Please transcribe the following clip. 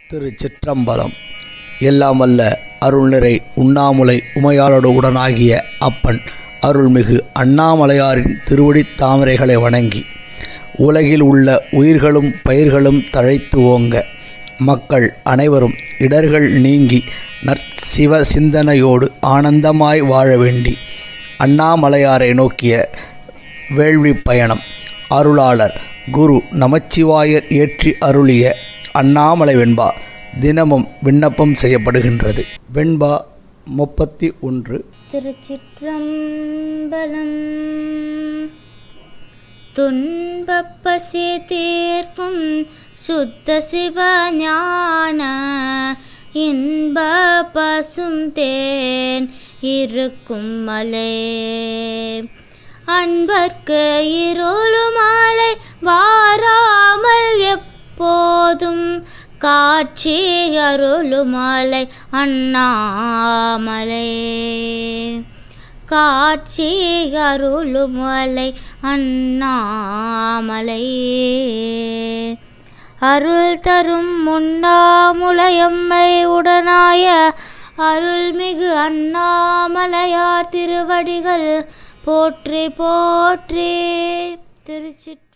திருச்சிற்றம்பலம் எல்லாம் வல்ல அருள்நிறை உண்ணாமுலை உமையாளோடு உடனாகிய அப்பன் அருள்மிகு அண்ணாமலையாரின் திருவடித் தாமரைகளை வணங்கி உலகில் உள்ள உயிர்களும் பயிர்களும் தழைத்து ஓங்க மக்கள் அனைவரும் இடர்கள் நீங்கி நற்சிவ சிந்தனையோடு ஆனந்தமாய் வாழ வேண்டி அண்ணாமலையாரை நோக்கிய வேள்வி பயணம் அருளாளர் குரு நமச்சிவாயர் ஏற்றி அருளிய அண்ணாமலை வெண்பா தினமும் விண்ணப்பம் செய்யப்படுகின்றது வெண்பா முப்பத்தி ஒன்று திருச்சிற்றம்பலம் துன்பப்பசி தீர்க்கும் சுத்த சிவஞான இன்ப பசும் தேன் இருக்கும் மலை அன்பர்க்கு இருளுமாலை வாராமல் எப்போதும் காட்சி அருளுமாலை அண்ணாமலை காட்சி அருளுமலை அண்ணாமலை அருள் தரும் முன்னாமுலையம்மை உடனாய அருள்மிகு அண்ணாமலையார் திருவடிகள் போற்றி போற்றி திருச்சி